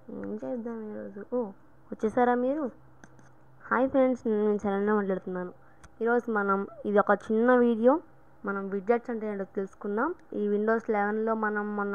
ఏం చేద్దాం ఈరోజు ఓ వచ్చేసారా మీరు హాయ్ ఫ్రెండ్స్ నేను శరణ్య మాట్లాడుతున్నాను ఈరోజు మనం ఇది ఒక చిన్న వీడియో మనం విడ్జెట్స్ అంటే ఏంటో తెలుసుకుందాం ఈ విండోస్ లెవెన్లో మనం మన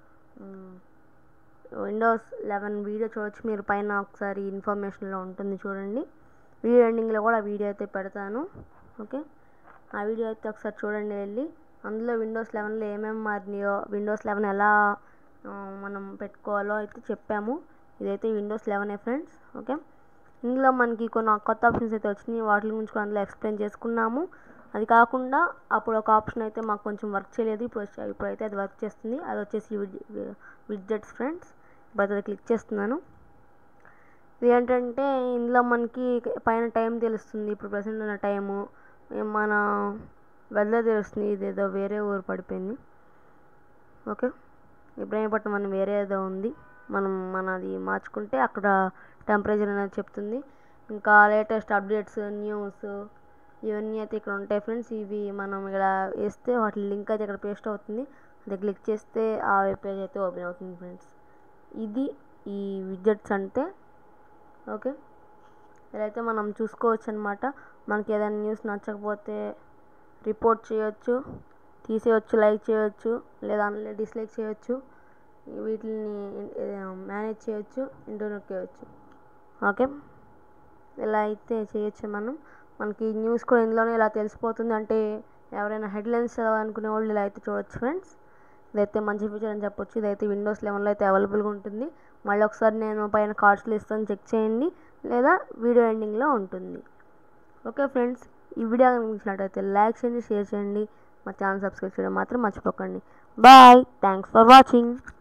విండోస్ లెవెన్ వీడియో చూడొచ్చు మీరు పైన ఒకసారి ఇన్ఫర్మేషన్లో ఉంటుంది చూడండి వీడియో ఎండింగ్లో కూడా వీడియో అయితే పెడతాను ఓకే ఆ వీడియో అయితే ఒకసారి చూడండి వెళ్ళి అందులో విండోస్ లెవెన్లో ఏమేమి మారినాయో విండోస్ లెవెన్ ఎలా ఆ, మనం పెట్టుకోవాలో అయితే చెప్పాము ఇదైతే విండోస్ లెవెనే ఫ్రెండ్స్ ఓకే ఇందులో మనకి కొన్ని కొత్త ఆప్షన్స్ అయితే వచ్చినాయి వాటి గురించి కూడా అందులో ఎక్స్ప్లెయిన్ చేసుకున్నాము అది కాకుండా అప్పుడు ఒక ఆప్షన్ అయితే మాకు కొంచెం వర్క్ చేయలేదు ఇప్పుడు వచ్చి- ఇప్పుడైతే అది వర్క్ చేస్తుంది అది వచ్చేసి విడ్జెట్స్ ఫ్రెండ్స్ ఇప్పుడైతే అది క్లిక్ చేస్తున్నాను ఇది ఏంటంటే ఇందులో మనకి పైన టైం తెలుస్తుంది ఇప్పుడు ప్రజెంట్ ఉన్న టైము మన వెదర్ తెలుస్తుంది ఇదేదో వేరే ఊరు పడిపోయింది ఓకే ఇబ్రాహీంపట్నం అని వేరే ఏదో ఉంది మనం మనది మార్చుకుంటే అక్కడ టెంపరేచర్ అనేది చెప్తుంది ఇంకా లేటెస్ట్ అప్డేట్స్ న్యూస్ ఇవన్నీ అయితే ఇక్కడ ఉంటాయి ఫ్రెండ్స్ ఇవి మనం ఇక్కడ వేస్తే వాటి లింక్ అయితే ఇక్కడ పేస్ట్ అవుతుంది అది క్లిక్ చేస్తే ఆ వెబ్ పేజ్ అయితే ఓపెన్ అవుతుంది ఫ్రెండ్స్ ఇది ఈ విడ్జెట్స్ అంటే ఓకే ఇదైతే మనం చూసుకోవచ్చు అనమాట మనకి ఏదైనా న్యూస్ నచ్చకపోతే రిపోర్ట్ చేయొచ్చు తీసేయచ్చు లైక్ చేయొచ్చు లేదా డిస్లైక్ చేయొచ్చు వీటిని మేనేజ్ చేయొచ్చు ఇంటర్నెట్ చేయొచ్చు ఓకే ఇలా అయితే చేయొచ్చు మనం మనకి న్యూస్ కూడా ఇందులోనే ఇలా తెలిసిపోతుంది అంటే ఎవరైనా హెడ్లైన్స్ చదవాలనుకునే వాళ్ళు ఇలా అయితే చూడొచ్చు ఫ్రెండ్స్ ఇదైతే మంచి ఫీచర్ అని చెప్పొచ్చు ఇదైతే విండోస్ లెవెన్లో అయితే అవైలబుల్గా ఉంటుంది మళ్ళీ ఒకసారి నేను పైన కార్డ్స్లో ఇస్తాను చెక్ చేయండి లేదా వీడియో ఎండింగ్లో ఉంటుంది ఓకే ఫ్రెండ్స్ ఈ వీడియో కనుక నచ్చినట్టయితే లైక్ చేయండి షేర్ చేయండి మా ఛానల్ సబ్స్క్రైబ్ చేయడం మాత్రం మర్చిపోకండి బాయ్ థ్యాంక్స్ ఫర్ వాచింగ్